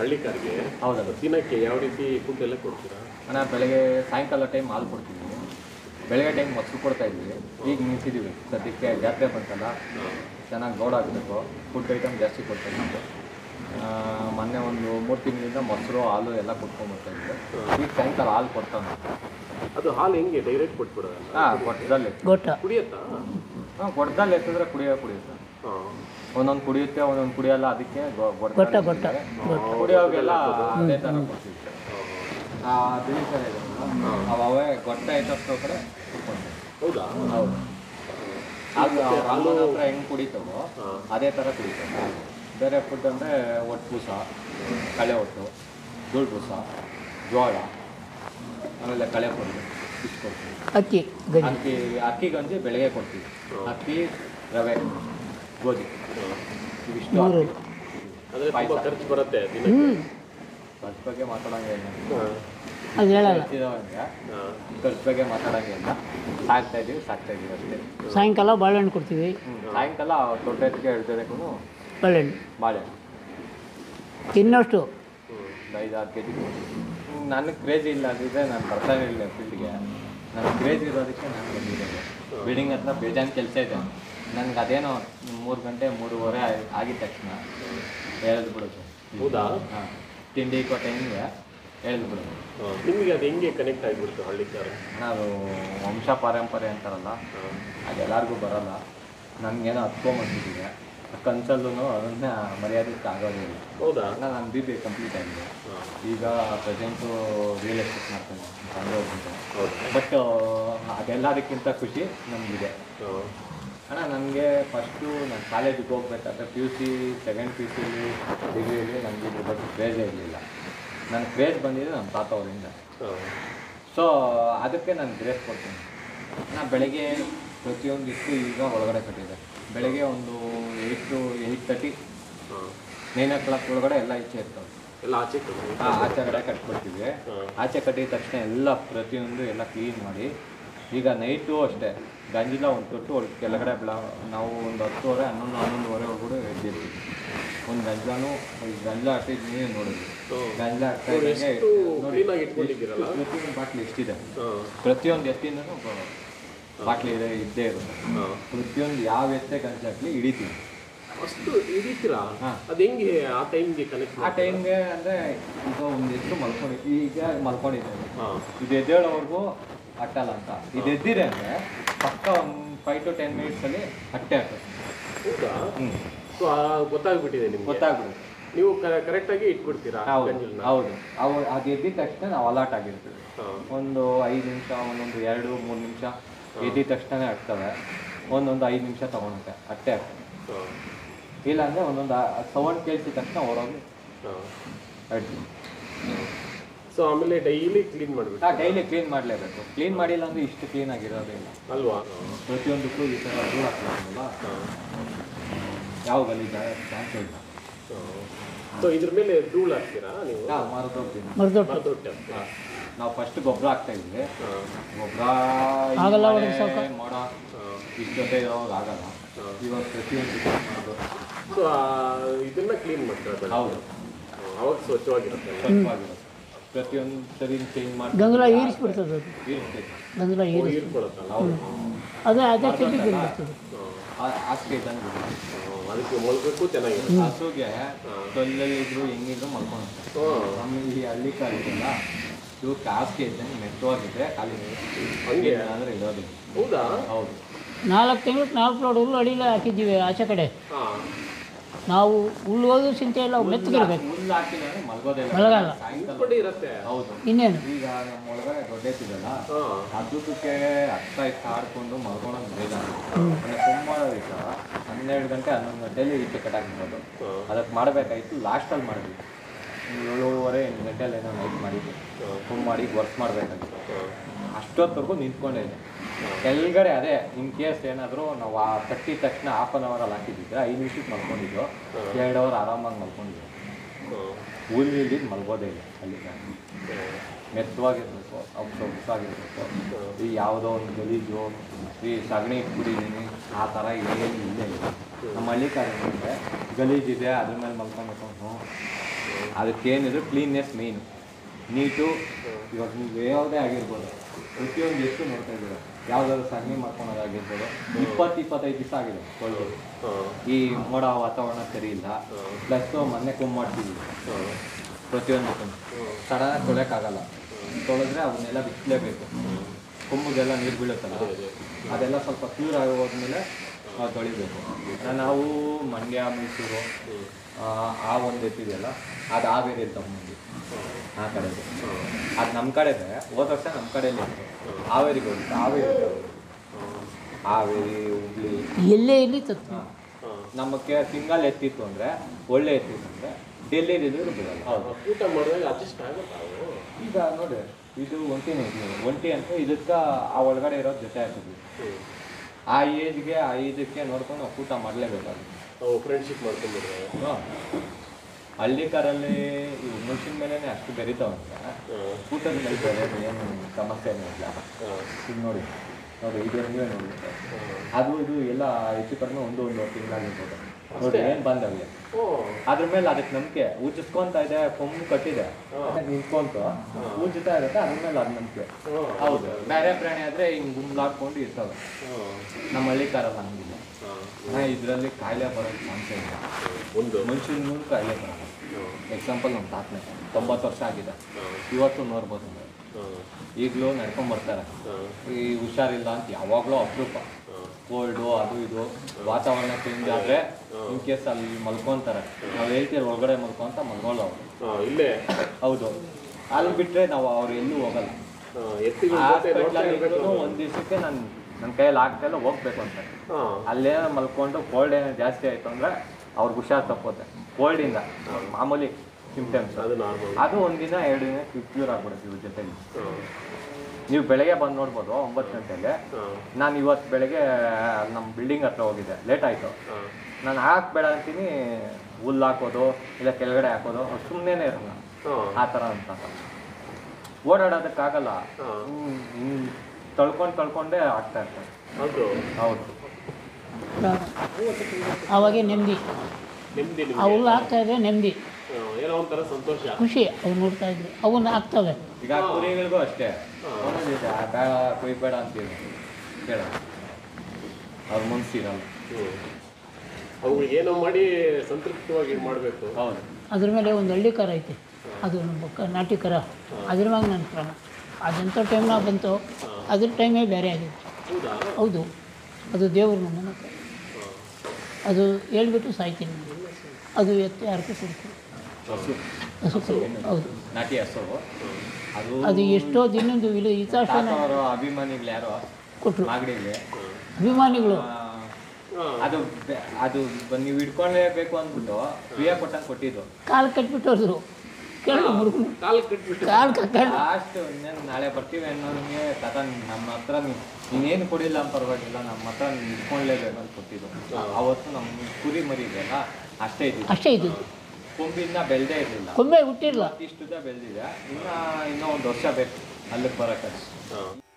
ಹಳ್ಳಿಕಾರಿಗೆ ಹೌದಲ್ಲ ದಿನಕ್ಕೆ ಯಾವ ರೀತಿ ಫುಡ್ ಎಲ್ಲ ಕೊಡ್ತೀರಾ ಅಣ್ಣ ಬೆಳಗ್ಗೆ ಸಾಯಂಕಾಲ ಟೈಮ್ ಹಾಲು ಕೊಡ್ತೀವಿ ಬೆಳಗ್ಗೆ ಟೈಮ್ ಮೊಸರು ಕೊಡ್ತಾ ಇದ್ವಿ ಈಗ ನಿಲ್ಸಿದ್ದೀವಿ ಸದ್ಯಕ್ಕೆ ಜಾತ್ರೆ ಬಂತಲ್ಲ ಚೆನ್ನಾಗಿ ಗೌಡ ಆಗಬೇಕು ಫುಡ್ ಐಟಮ್ ಜಾಸ್ತಿ ಕೊಡ್ತಾ ಇದ್ದೀವಿ ಆ, ಮೊನ್ನೆ ಒಂದು ಮೂರು ತಿಂಗಳಿಂದ ಮೊಸರು ಹಾಲು ಎಲ್ಲ ಕೊಟ್ಕೊಂಡ್ಬರ್ತಾ ಇದ್ವಿ ಈಗ ಸಾಯಂಕಾಲ ಹಾಲು ಕೊಡ್ತಾನೆ ಅದು ಹಾಲು ಹೆಂಗೆ ಡೈರೆಕ್ಟ್ ಕೊಟ್ಬಿಡೋದಲ್ಲ ಹಾಂ ಕೊಟ್ಟದಲ್ಲಿ ಗೊಟ್ಟ ಕುಡಿಯತ್ತಾ ಹಾಂ ಕೊಡ್ದಲ್ಲಿ ಎತ್ತಿದ್ರೆ ಕುಡಿಯೋ ಕುಡಿಯುತ್ತೆ ಹಾಂ ಒಂದೊಂದು ಕುಡಿಯುತ್ತೆ ಒಂದೊಂದು ಕುಡಿಯಲ್ಲ ಅದಕ್ಕೆ ಗೊ- ಗೊಟ್ಟ ಗೊಡ್ಡ ಗೊಟ್ಟ ಕುಡಿಯೋಗೆಲ್ಲ ಅದೇ ಥರ ಕೊಡ್ತೀವಿ ಆ ಬಿಳಿ ಥರ ಇದೆ ಅವೇ ಗೊಟ್ಟ ಐತಷ್ಟು ಕಡೆ ಕುಡ್ಕೊಂತೀವಿ ಹೌದಾ ಹೌದು ಅದು ಅವ್ರ ಅಮ್ಮನ ಹತ್ರ ಹೆಂಗೆ ಕುಡಿತಾವೋ ಹಾಂ. ಅದೇ ಥರ ಕುಡಿತಾವೆ ಬೇರೆ ಫುಡ್ ಅಂದರೆ ಒಟ್ಟು ಬೂಸ ಕಳೆ ಒಟ್ಟು ಧೂಳು ಬೂಸ ಜೋಳ ಆಮೇಲೆ ಕಳೆ ಪುಡಿ ಇಷ್ಟು ಕೊಡ್ತೀವಿ ಅಕ್ಕಿ ಗಂಜಿ ಅಕ್ಕಿ ಅಕ್ಕಿ ಗಂಜಿ ಬೆಳಗ್ಗೆ ಕೊಡ್ತೀವಿ ಅಕ್ಕಿ ರವೆ ಗೋಧಿ ಇವಿಷ್ಟು ಮೂರು. ಹಾಕ್ತೀವಿ. ಅಂದ್ರೆ ತುಂಬಾ ಪಾಯ್ಸ. ಖರ್ಚು ಬರುತ್ತೆ ದಿನ ಹ್ಞೂ ಖರ್ಚು ಬಗ್ಗೆ ಮಾತಾಡೋಂಗೆ ಇಲ್ಲ ಅದು ಹೇಳಲ್ಲ ಹೆಚ್ಚಿದವಂಗೆ ಖರ್ಚು ಬಗ್ಗೆ ಮಾತಾಡೋಂಗೆ ಇಲ್ಲ ಸಾಕ್ತಾ ಇದೀವಿ ಸಾಕ್ತಾ ಇದೀವಿ ಅಷ್ಟೇ ಸಾಯಂಕಾಲ ಬಾಳೆಹಣ್ಣು ಕೊಡ್ತೀವಿ ಹ್ಮ್. ಸಾಯಂಕಾಲ ದೊಡ್ಡ ಎತ್ತಿಗೆ ಹೇಳ್ತಿರಬೇಕು ಬಾಳೆಹಣ್ಣು ಬಾಳೆ ತಿನ್ನೋಷ್ಟು ಒಂದು ಐದು ಆರು ಕೆ ಜಿ ನನಗೆ ಕ್ರೇಜ್ ಇಲ್ಲ ಅಂದಿದ್ರೆ ನಾನು ಬರ್ತಾನೆ ಇಲ್ಲ ಫೀಲ್ಡ್ಗೆ ನನಗೆ ಕ್ರೇಜ್ ಇರೋದಕ್ಕೆ ನಾನು ಬಂದಿರೋದು ಬಿಲ್ಡಿಂಗ್ ಹತ್ರ ಬೇಜಾನ್ ಕೆಲಸ ಇದೆ ನನಗೆ ಅದೇನೋ ಮೂರು ಗಂಟೆ ಮೂರುವರೆ ಆಗಿ- ಆಗಿದ ತಕ್ಷಣ ಎಳೆದು ಬಿಡೋದು ಹೌದಾ? ಹಾಂ ತಿಂಡಿ ಕೊಟ್ಟ ಟೈಮಿಗೆ ಎಳೆದು ಬಿಡೋದು ನಿಮಗೆ ಅದು ಹೆಂಗೆ ಕನೆಕ್ಟ್ ಆಗಿಬಿಡ್ತು ಹಳ್ಳಿಕಾರು ಅಣ್ಣ ಅದು ವಂಶ ಪಾರಂಪರೆ ಅಂತಾರಲ್ಲ ಅದೆಲ್ಲರಿಗೂ ಬರಲ್ಲ ನನಗೇನೋ ಹತ್ಕೊಂಬಂದಿದ್ದೀವಿ ಕನ್ಸಲ್ಲೂ ಅದನ್ನ ಮರ್ಯಾದಕ್ಕೆ ಆಗೋದಿಲ್ಲ ಹೌದಾ ಅಣ್ಣ ನಾನು ಬಿ ಬಿ ಕಂಪ್ಲೀಟ್ ಆಗಿದೆ ಈಗ ಪ್ರೆಸೆಂಟು ರಿಯಲ್ ಎಸ್ಟೇಟ್ ಮಾಡ್ತೇನೆ ಬೆಂಗಳೂರಿಂದ ಹೌದಾ ಬಟ್ ಅದೆಲ್ಲದಕ್ಕಿಂತ ಖುಷಿ ನಮಗಿದೆ ಹಾಂ. ಅಣ್ಣ ನನಗೆ ಫಸ್ಟು ನಾನು ಕಾಲೇಜಿಗೆ ಹೋಗ್ಬೇಕಾದ್ರೆ P U C second P U ಸಿಲಿ ಡಿಗ್ರಿಲಿ ನನಗೆ ಇದ್ರ ಬಗ್ಗೆ ಕ್ರೇಜೇ ಇರಲಿಲ್ಲ ನನ್ನ ಕ್ರೇಜ್ ಬಂದಿದೆ ನಮ್ಮ ತಾತ ಅವರಿಂದ ಹಾಂ. ಸೊ ಅದಕ್ಕೆ ನಾನು ಗ್ರೇಸ್ ಕೊಡ್ತೀನಿ ನಾ ಬೆಳಗ್ಗೆ ಪ್ರತಿಯೊಂದು ಇತ್ತು ಈಗ ಒಳಗಡೆ ಕಟ್ಟಿದೆ ಬೆಳಗ್ಗೆ ಒಂದು ಏಯ್ಟ್ ಟು ಏಯ್ಟ್ ತರ್ಟಿ ಹಾಂ. ನೈನ್ ಓ ಕ್ಲಾಕ್ ಒಳಗಡೆ ಎಲ್ಲ ಇಚ್ಛೆ ಇರ್ತವೆ ಎಲ್ಲ ಆಚೆ ಕಡೆ ಆ, ಆಚೆ ಕಡೆ ಕಟ್ಕೊಡ್ತೀವಿ ಆಚೆ ಕಟ್ಟಿದ ತಕ್ಷಣ ಎಲ್ಲ ಪ್ರತಿಯೊಂದು ಎಲ್ಲ ಕ್ಲೀನ್ ಮಾಡಿ ಈಗ ನೈಟು ಅಷ್ಟೇ ಗಂಜಿಲ ಒಂದು ತೊಟ್ಟು ಒಳಗೆ ಕೆಳಗಡೆ ಬ್ಲಾ ನಾವು ಒಂದು ಹತ್ತುವರೆ ಹನ್ನೊಂದು ಹನ್ನೊಂದುವರೆ ಒಳಗಡೆ ಎದ್ದಿರ್ತೀವಿ ಒಂದು ಗಂಜಲನೂ ಈ ಗಂಜಲ ಹಾಕಿದ್ ನೀವೇ ನೋಡಿದ್ವಿ ಗಂಜಲ ಹಾಕ್ತಾ ಇದ್ದಂಗೆ ಎಷ್ಟು ನೋಡಿ ಕ್ಲೀನ್ ಆಗಿ ಇಟ್ಕೊಂಡಿದ್ದೀರಲ್ಲ ಪ್ರತಿಯೊಂದು ಬಾಟ್ಲಿ ಎಷ್ಟಿದೆ ಹಾಂ ಪ್ರತಿಯೊಂದು ಎತ್ತಿಂದನೂ ಬಾಟ್ಲಿ ಇದೆ ಇದ್ದೇ ಇರುತ್ತೆ ಹಾಂ. ಪ್ರತಿಯೊಂದು ಯಾವ ಎತ್ತೆ ಗಂಜಲ ಹಾಕ್ಲಿ ಹಿಡಿತೀವಿ ಅಷ್ಟು ಹಿಡಿತೀರಾ ಹಾ. ಅದು ಹೆಂಗೆ ಆ ಟೈಮ್ಗೆ ಕನೆಕ್ಟ್ ಆ ಟೈಮ್ಗೆ ಅಂದರೆ ಈಗ ಒಂದಿಷ್ಟು ಮಲ್ಕೊಂಡು ಈಗ ಮಲ್ಕೊಂಡಿದ್ದೇವೆ ಹಾಂ ಇದು ಎದ್ದೇಳೋವರೆಗೂ ಅಟ್ಟಲ್ಲ ಅಂತ ಇದು ಎದ್ದಿದೆ ಅಂದರೆ ಪಕ್ಕ ಒಂದು ಫೈವ್ ಟು ಟೆನ್ ಮಿನಿಟ್ಸಲ್ಲಿ ಅಟ್ಟೆ ಆಗ್ತದೆ ಹೌದಾ ಹ್ಞೂ ಸೊ ಗೊತ್ತಾಗ್ಬಿಟ್ಟಿದೆ ನಿಮ್ಗೆ ಗೊತ್ತಾಗ್ಬಿಡುತ್ತೆ ನೀವು ಕರೆಕ್ಟಾಗಿ ಇಟ್ಬಿಡ್ತೀರಾ ಹೌದು ಗಂಜಲನ್ನ ಹೌದು ಅವು ಅದು ಎದ್ದಿದ ತಕ್ಷಣ ನಾವು ಅಲರ್ಟ್ ಆಗಿರ್ತೀವಿ ಹಾಂ ಒಂದು ಐದು ನಿಮಿಷ ಒಂದೊಂದು ಎರಡು ಮೂರು ನಿಮಿಷ ಎದ್ದಿದ ತಕ್ಷಣ ಆಗ್ತವೆ ಒಂದೊಂದು ಐದು ನಿಮಿಷ ತೊಗೊಳುತ್ತೆ ಅಟ್ಟೆ ಆಗ್ತದೆ ಹಾಂ ಇಲ್ಲಾಂದರೆ ಒಂದೊಂದು ಸೌಂಡ್ ಕೇಳಿಸಿದ ತಕ್ಷಣ ಹೊರೋಗಿ ಹಾಂ ಹೇಳ್ತೀವಿ ಸೊ ಆಮೇಲೆ ಡೈಲಿ ಕ್ಲೀನ್ ಮಾಡಿಬಿಟ್ಟು ಹಾಂ ಡೈಲಿ ಕ್ಲೀನ್ ಮಾಡಲೇಬೇಕು ಕ್ಲೀನ್ ಮಾಡಿಲ್ಲ ಅಂದರೆ ಇಷ್ಟು ಕ್ಲೀನ್ ಆಗಿರೋದಿಲ್ಲ ಅಲ್ವಾ ಪ್ರತಿಯೊಂದಕ್ಕೂ ಈ ಥರ ದೂರ ಹಾಕ್ಬೇಕಲ್ಲ ಹಾಂ ಯಾವ ಗಲೀಜ ಚಾನ್ಸ್ ಇಲ್ಲ ಸೊ ಇದ್ರ ಮೇಲೆ ಧೂಳು ಹಾಕ್ತೀರಾ ನೀವು ಹಾಂ ಮಾರೋದೋಗ್ತೀನಿ ಮರದೊಟ್ಟು ಮರದೊಟ್ಟೆ ಹಾಕ್ತೀರಾ ನಾವು ಫಸ್ಟ್ ಗೊಬ್ಬರ ಹಾಕ್ತಾ ಇದ್ವಿ ಹಾಂ ಗೊಬ್ಬರ ಆಗಲ್ಲ ಒಣಗ್ಸೋಕ? ಮೋಡ ಹಾಂ ಇಷ್ಟು ಜೊತೆ ಇರೋವಾಗ ಆಗಲ್ಲ ಇವಾಗ ಪ್ರತಿಯೊಂದು ಮಾಡೋದು ಸೊ ಇದನ್ನ ಕ್ಲೀನ್ ಮಾಡ್ತೀರಾ ಬೆಳಗ್ಗೆ? ಹೌದು ಹ್ಮ್. ಅವಾಗ ಸ್ವಚ್ಛವಾಗಿರುತ್ತೆ ಸ್ವಚ್ಛವಾಗಿರೋದು ಪ್ರತಿಯೊಂದು ಸರಿ ಚೇಂಜ್ ಮಾಡಿ ಗಂಗಲ ಈರಿಸ್ಬಿಡ್ತದೆ ಅದು ಇರ್ತೈತೆ ಗಂಗಲ ಈರಿಸ್ ಹೀರ್ಕೊಳತ್ತಲ್ಲ ಹೌದು ಅದು ಅದೇ ಚಟಿಗೆ ಇರ್ತದೆ ಹಾಂ. ಹಾಸಿಗೆ ಇದ್ದಂಗೆ ಹಾಂ. ಅದಕ್ಕೆ ಮೊಳಗಕ್ಕೂ ಚೆನ್ನಾಗಿರುತ್ತೆ ಹಸುಗೆ ಕಲ್ಲಲ್ಲಿದ್ರು ಹೆಂಗಿದ್ರು ಮಲ್ಕೊಂಡು ಹಾಂ ಆಮೇಲೆ ಈ ಹಳ್ಳಿ ಕಾಲಿದೆಲ್ಲ ಇವು ಹಾಸಿಗೆ ಇದ್ದಂಗೆ ಮೆತ್ತವಾಗಿದೆ ಖಾಲಿ ಹಂಗೆ? ಅಂದರೆ ಇರೋದಿಲ್ಲ ಹೌದಾ ಹೌದು ನಾಲ್ಕು ತಿಂಗಳು ನಾಲ್ಕು ಲೋಡ್ ಹುಲ್ಲು ಅಡಿಲೇ ಹಾಕಿದ್ದೀವಿ ಆಚೆ ಕಡೆ ಹಾಂ ನಾವು ಹುಲ್ಲು ಹೋದು ಚಿಂತೆ ಇಲ್ಲ ಮೆತ್ತಗಿರ್ಬೇಕು ಹುಲ್ಲು ಹಾಕಿಲ್ಲ ಅಂದ್ರೆ ಮಲ್ಗೋದೇ ಇಲ್ಲ. ಮಲಗಲ್ಲ. ಸಾಯಂಕಾಲ ಪುಡಿ ಇರುತ್ತೆ ಹೌದು ಇನ್ನೇನು ಈಗ ನಮ್ಮ ಒಳಗಡೆ ದೊಡ್ಡ ಎತ್ತಿದಲ್ಲ ಹಾಂ ಅದಕ್ಕೆ ಅರ್ಥ ಇಷ್ಟ ಆಡ್ಕೊಂಡು ಮಲ್ಕೊಳೋದು ಬೇಜಾರು ಅಂದರೆ ಸುಮಾರು ಹನ್ನೆರಡು ಗಂಟೆ ಹನ್ನೊಂದು ಗಂಟೆಯಲ್ಲಿ ಈಚೆ ಕಟ್ಟಾಕ್ಬೋದು ಹಾಂ ಅದಕ್ಕೆ ಮಾಡಬೇಕಾಯ್ತು ಲಾಸ್ಟಲ್ಲಿ ಮಾಡಿದ್ವಿ ಒಂದು ಏಳುವರೆ ಎಂಟು ಗಂಟೆಯಲ್ಲಿ ಏನೋ ನೈಟ್ ಮಾಡಿದ್ವಿ ಫುಲ್ ಮಾಡಿ ವರ್ಕ್ ಮಾಡಬೇಕಾಗಿತ್ತು ಅಷ್ಟೊತ್ತವರೆಗೂ ನಿಂತ್ಕೊಂಡೇ ಇದೆ ಕೆಳಗಡೆ ಅದೇ ಇನ್ ಕೇಸ್ ಏನಾದರೂ ನಾವು ಆ ಕಟ್ಟಿದ ತಕ್ಷಣ ಹಾಫ್ ಅನ್ ಅವರಲ್ಲಿ ಹಾಕಿದ್ದಿದ್ರೆ ಐದು ನಿಮಿಷಕ್ಕೆ ಮಲ್ಕೊಂಡಿದ್ದು ಎರಡು ಅವರ್ ಆರಾಮಾಗಿ ಮಲ್ಕೊಂಡಿದ್ವಿ ಹಾಂ ಹುಲ್ ಇಲ್ದಿದ್ದು ಮಲ್ಗೋದೇ ಇಲ್ಲ ಅಲ್ಲಿ ಮೆತ್ತವಾಗಿರ್ಬೇಕು ಅವು ಸೊಗಸಾಗಿರ್ಬೇಕು ಈ ಯಾವುದೋ ಒಂದು ಗಲೀಜು ಈ ಸಗಣಿ ಕುಡಿದೀನಿ ಆ ಥರ ಏನು ಇಲ್ಲೇ ಇಲ್ಲ ನಮ್ಮ ಹಳ್ಳಿ ಕಾಲದಲ್ಲಿ ಗಲೀಜಿದೆ ಅದ್ರ ಮೇಲೆ ಮಲ್ಕೊಬೇಕು ಹ್ಞೂ ಅದಕ್ಕೇನಿದ್ರು ಕ್ಲೀನ್ನೆಸ್ ಮೇಯ್ನು ನೀಟು ಇವಾಗ ನೀವು ಯಾವುದೇ ಆಗಿರ್ಬೋದು ಪ್ರತಿಯೊಂದು ಎಷ್ಟು ನೋಡ್ತಾ ಇದ್ದೀರ ಯಾವುದಾದ್ರು ಸಗಣಿ ಮಾಡ್ಕೊಳೋದಾಗಿರ್ಬೋದು ಇಪ್ಪತ್ತು ಇಪ್ಪತ್ತೈದು ದಿವಸ ಆಗಿದೆ ಒಳ್ಳೆದು ಹಾಂ ಈ ಮೋಡ ವಾತಾವರಣ ಸರಿ ಇಲ್ಲ ಪ್ಲಸ್ ಮೊನ್ನೆ ಕುಂಬ್ ಮಾಡ್ತಿದ್ವಿ ಪ್ರತಿಯೊಂದಕ್ಕೂ ಸಡನ್ನಾಗಿ ತೊಳೆಯೋಕ್ಕಾಗಲ್ಲ ತೊಳೆದ್ರೆ ಅವನ್ನೆಲ್ಲ ಬಿಚ್ಚಲೇಬೇಕು ಕೊಂಬಿಗೆಲ್ಲ ನೀರು ಬೀಳುತ್ತಲ್ಲ ಅದೆಲ್ಲ ಸ್ವಲ್ಪ ಕ್ಯೂರ್ ಆಗಿ ಹೋದ್ಮೇಲೆ ನಾವು ತೊಳಿಬೇಕು ನಾವು ಮಂಡ್ಯ ಮೈಸೂರು ಆ, ಆ ಒಂದು ಎತ್ತಿದೆಯಲ್ಲ ಅದು ಹಾವೇರಿ ತಗೊಂಡು ಆ ಕಡೆದು ಅದು ನಮ್ಮ ಕಡೆದೆ ಹೋದ ವರ್ಷ ನಮ್ಮ ಕಡೆಯಲ್ಲಿ ಇತ್ತು ಹಾವೇರಿಗೆ ಹೋಗಿತ್ತು ಹಾವೇರಿ ಹಾವೇರಿ ಹುಬ್ಳಿ ಎಲ್ಲೇ ಇರಲಿ ತತ್ತು ಹಾಂ ನಮಗೆ ತಿಂಗಳು ಎತ್ತಿತ್ತು ಅಂದರೆ ಒಳ್ಳೆ ಎತ್ತಿತ್ತು ಅಂದರೆ ಡೆಲ್ಲಿ ಇದ್ರೂ ಬಿಡಲ್ಲ ಹೌದು ಊಟ ಮಾಡಿದಾಗ ಅಡ್ಜಸ್ಟ್ ಆಗುತ್ತಾ ಅವು ಈಗ ನೋಡಿ ಇದು ಒಂಟಿನೇ ಇದು ಒಂಟಿ ಅಂತ ಇದಕ್ಕೆ ಆ ಒಳಗಡೆ ಇರೋದು ಜೊತೆ ಆಗ್ತದೆ ಆ ಏಜ್ಗೆ ಆ ಇದಕ್ಕೆ ನೋಡ್ಕೊಂಡು ನಾವು ಊಟ ಮಾಡಲೇಬೇಕಾಗುತ್ತೆ ಅವು ಫ್ರೆಂಡ್ಶಿಪ್ ಮಾಡ್ಕೊಂಡ್ಬಿಡ್ತಾರೆ ಹಳ್ಳಿ ಕಾರಲ್ಲಿ ಇವು ಮನುಷ್ಯನ ಮೇಲೇ ಅಷ್ಟು ಬೆರಿತಾವಂತೆ ಹಾಂ ಊಟದ ಮೇಲೆ ಬೇರೆ ಏನು ಸಮಸ್ಯೆ ಏನೂ ಇಲ್ಲ ಹಾಂ ಈಗ ನೋಡಿ ನೋಡಿ ಇದು ನೀವೇ ನೋಡಿ ಅದು ಇದು ಎಲ್ಲ ಹೆಚ್ಚು ಕಡಿಮೆ ಒಂದು ಒಂದು ತಿಂಗಳಾಗಿರ್ಬೋದು ನೋಡಿ ಏನು ಬಂದವೆ ಓ ಅದ್ರ ಮೇಲೆ ಅದಕ್ಕೆ ನಂಬಿಕೆ ಉಜ್ಜಿಸ್ಕೊಂತ ಇದೆ ಕೊಂಬು ಕಟ್ಟಿದೆ ನಿಂತ್ಕೊಂತು ಉಜ್ಜುತ್ತಾ ಇರುತ್ತೆ ಅದ್ರ ಮೇಲೆ ಅದ್ ನಂಬಿಕೆ ಹಾಂ ಹೌದು ಬೇರೆ ಪ್ರಾಣಿ ಆದ್ರೆ ಹಿಂಗ್ ಗುಂಡ್ಲಾಡ್ಕೊಂಡು ಇರ್ತವೆ ಹಾಂ ನಮ್ಮ ಹಳ್ಳಿ ಕಾರಲ್ಲಿ ಹಂಗಿಲ್ಲ ಹಾಂ ಇದರಲ್ಲಿ ಕಾಯಿಲೆ ಬರೋಕ್ಕೆ ಚಾನ್ಸೇ ಇಲ್ಲ ಒಂದು ಮನುಷ್ಯನಿಗೂ ಕಾಯಿಲೆ ಬರಲ್ಲ ಹಾಂ ಎಕ್ಸಾಂಪಲ್ ನಮ್ಮ ತಾತನೇ ತೊಂಬತ್ತು ವರ್ಷ ಆಗಿದೆ ಹಾಂ ಇವತ್ತು ನೋಡ್ಬೋದು ನೀವು. ಹಾಂ ಈಗಲೂ ನಡ್ಕೊಂಡ್ ಬರ್ತಾರೆ ಹಾಂ ಈ ಹುಷಾರಿಲ್ಲ ಅಂತ ಯಾವಾಗಲೂ ಅಪರೂಪ ಕೋಲ್ಡು ಅದು ಇದು ವಾತಾವರಣ ಚೇಂಜ್ ಆದರೆ ಇನ್ ಕೇಸ್ ಅಲ್ಲಿ ಮಲ್ಕೊಂತಾರೆ ನಾವು ಹೇಳ್ತೀವಿ ಒಳಗಡೆ ಮಲ್ಕೊಂತ ಮಲ್ಕೊಳ್ಳೋ ಅವರು ಹಾಂ ಇಲ್ಲೇ ಹೌದು ಅಲ್ಲಿ ಬಿಟ್ಟರೆ ನಾವು ಅವ್ರು ಎಲ್ಲೂ ಹೋಗಲ್ಲ ಹಾಂ ಎತ್ತಿಗೆ ಜೊತೆ ನೋಡ್ತಾ ಇರ್ಬೇಕು ಹಾಸ್ಪಿಟ್ಲಲ್ಲಿ ಒಂದು ದಿವಸಕ್ಕೆ ನಾನು ನನ್ನ ಕೈಯಲ್ಲಿ ಆಗ್ತಾ ಇಲ್ಲ ಹೋಗ್ಬೇಕು ಅಂತ ಹಾಂ ಅಲ್ಲೇ ಮಲ್ಕೊಂಡು ಕೋಲ್ಡ್ ಏನೋ ಜಾಸ್ತಿ ಆಯಿತು ಅಂದರೆ ಅವ್ರಿಗೆ ಹುಷಾರು ತಪ್ಪುತ್ತೆ ಕೋಲ್ಡಿಂದ ಮಾಮೂಲಿ ಸಿಂಪ್ಟಮ್ಸ್ ಅದು ನಾರ್ಮಲ್ ಅದು ಒಂದಿನ ಎರಡು ದಿನ ಕ್ಯೂರ್ ಆಗ್ಬಿಡುತ್ತೆ ಇವ್ರ ಜೊತೆಲಿ ಹಾಂ ನೀವು ಬೆಳಗ್ಗೆ ಬಂದು ನೋಡ್ಬೋದು ಒಂಬತ್ತು ಗಂಟೆಗೆ ಹಾಂ ನಾನು ಇವತ್ತು ಬೆಳಗ್ಗೆ ನಮ್ಮ ಬಿಲ್ಡಿಂಗ್ ಹತ್ರ ಹೋಗಿದ್ದೆ ಲೇಟ್ ಆಯಿತು ಹಾಂ ನಾನು ಹಾಕ್ಬೇಡ ಅಂತೀನಿ ಹುಲ್ಲು ಹಾಕೋದು ಇಲ್ಲ ಕೆಳಗಡೆ ಹಾಕೋದು ಸುಮ್ಮನೆ ಇರಲ್ಲ ಹಾಂ ಆ ಥರ ಅಂತ ಓಡಾಡೋದಕ್ಕಾಗಲ್ಲ ಹಾಂ ಹಿಂಗ್- ಹಿಂಗ್ ತಳ್ಕೊಂಡು ತಳ್ಕೊಂಡೇ ಆಗ್ತಾ ಇರ್ತಾರೆ ಹೌದು ಹೌದು ಅವಾಗೆ ನೆಮ್ಮದಿ ನೆಮ್ಮದಿ ಆ ಹುಲ್ಲು ಹಾಕ್ತಾ ಇದ್ರೆ ನೆಮ್ಮದಿ ಹಾಂ ಏನೋ ಒಂಥರ ಸಂತೋಷ ಖುಷಿ ಅವು ನೋಡ್ತಾ ಇದ್ರೆ ಅವನ್ನ ಹಾಕ್ತವೆ ಈಗ ಕುರಿಗಳಿಗೂ ಅಷ್ಟೇ ಒಂದೊಂದಿದೆ, ಆ ಬೇಡ ಕೊಯ್ಬೇಡ ಅಂತೀವಿ ಕೇಳ ಅವ್ರ ಮನ್ಸಿರಲ್ಲ ಹ್ಞೂ ಅವುಗಳಿಗೆ ಏನೋ ಮಾಡಿ ಸಂತೃಪ್ತವಾಗಿ ಇದು ಮಾಡಬೇಕು ಹೌದು ಅದ್ರ ಮೇಲೆ ಒಂದು ಹಳ್ಳಿ ಕರ ಐತೆ ಅದು ನಮ್ಮ ಕ- ನಾಟಿ ಕರ ಅದ್ರ ಮ್ಯಾಗ ನನ್ನ ಪ್ರಾಣ ಅದೆಂಥ ಟೈಮ್ನಾಗ ಬಂತು ಅದ್ರ ಟೈಮೇ ಬೇರೆ ಆಗಿದೆ ಹೌದಾ ಹೌದು ಅದು ದೇವ್ರು ನಮ್ಮ ಹತ್ರ ಅದು ಹೇಳ್ಬಿಟ್ಟು ಸಾಯ್ತೀನಿ ಅದು ಎತ್ತು ಯಾರಿಗೂ ಕೊಡ್ತೀನಿ ಹಸು ಹಸು ಕೊಡು. ಹೌದು ನಾಟಿ ಹಸು ಅದು ಅದು ಎಷ್ಟೋ ದಿನದ್ದು ಇಲ್ಲಿ ಹಿತಾಶನ ತಾತ ಅವರ ಅಭಿಮಾನಿಗಳು ಯಾರೋ ಕೊಟ್ಟರು ಮಾಗಡಿಗೆ ಅಭಿಮಾನಿಗಳು ಹಾಂ ಅದು ಬೆ- ಅದು ಬ- ನೀವು ಇಟ್ಕೊಳ್ಳೇಬೇಕು ಅಂದ್ಬಿಟ್ಟು ಫ್ರೀಯಾಗಿ ಕೊಟ್ಟಂಗೆ ಕೊಟ್ಟಿದ್ದು ಕಾಲು ಕಟ್ಬಿಟ್ಟೋದ್ರು ಕೇಳಿ ಮುರುಗು ಕಾಲು ಕಟ್ಬಿಟ್ಟು ಕಾಲು ಕಟ್ಕೊಂಡು ಲಾಸ್ಟ್ ಇನ್ನೇನು ನಾಳೆ ಬರ್ತೀವಿ ಅನ್ನೋನಿಗೆ ತಾತ ನಮ್ಮ ಹತ್ರ ನೀ ನೀನೇನು ಕೊಡಿಲ್ಲ ಅಂತ ಪರವಾಗಿಲ್ಲ ನಮ್ಮ ಹತ್ರ ನೀನು ಇಟ್ಕೊಳ್ಳೇಬೇಕು ಅಂತ ಕೊಟ್ಟಿದ್ದು ಅವತ್ತು ನಮ್ಮ ಕುರಿ ಮರಿ ಇದೆಯಲ್ಲ ಅಷ್ಟೇ ಇದ್ದಿದ್ದು ಅಷ್ಟೇ ಇದ್ದದ್ದು ಕೊಂಬಿಂದ ಬೆಳೆದೇ ಇರಲಿಲ್ಲ ಕೊಂಬೆ ಹುಟ್ಟಿರಲ್ಲ ಇಷ್ಟುದ ಬೆಳೆದಿದೆ ಇನ್ನ ಇನ್ನೂ ಒಂದು ವರ್ಷ ಬೇಕು ಅಲ್ಲಿಗೆ ಬರೋಕ್ಕೆ ಹಾಂ